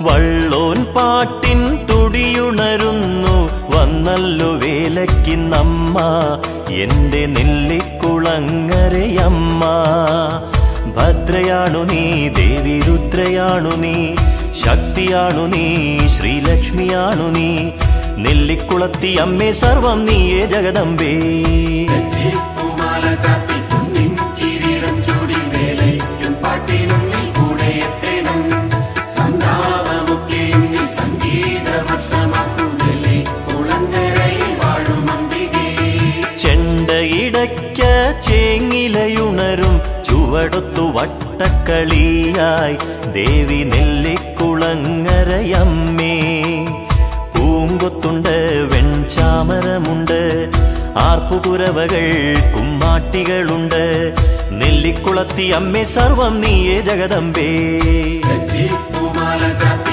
വള്ളോൻ പാട്ടിൻ തുടിയുണരുന്നു വന്നല്ലോ വേലയ്ക്കിന്നമ്മ എന്റെ നെല്ലിക്കുളങ്ങരയമ്മ ഭദ്രയാണു നീ ദേവി രുദ്രയാണു നീ ശക്തിയാണു നീ ശ്രീലക്ഷ്മിയാണു നീ നെല്ലിക്കുളത്തി അമ്മേ സർവം നീയേ ജഗദമ്പേ പൂമാല ചാത്തി പൊന്നിൻ കിരീടം ചൂടി വേലയ്ക്കും പാട്ടിനും നീ കൂടെ എത്തേണം സന്താപമൊക്കെ നീ സംഗീത വർഷമാക്കുന്നില്ലേ കുളങ്ങരയിൽ വാഴും അംബികേ ചെണ്ടയിടയ്ക്ക ചേങ്ങിലയുണരും ചുവടൊത്തു വട്ടക്കളിയായി ദേവി നെല്ലിക്കുളങ്ങരയമ്മേ പൂങ്കൊത്തുണ്ട് വെൺചാമരമുണ്ട് ആർപ്പുകുരവകൾ കുമ്മാട്ടികളുണ്ട് നെല്ലിക്കുളത്തി അമ്മേ സർവം നീയേ ജഗദമ്പേ പൂമാല ചാത്തി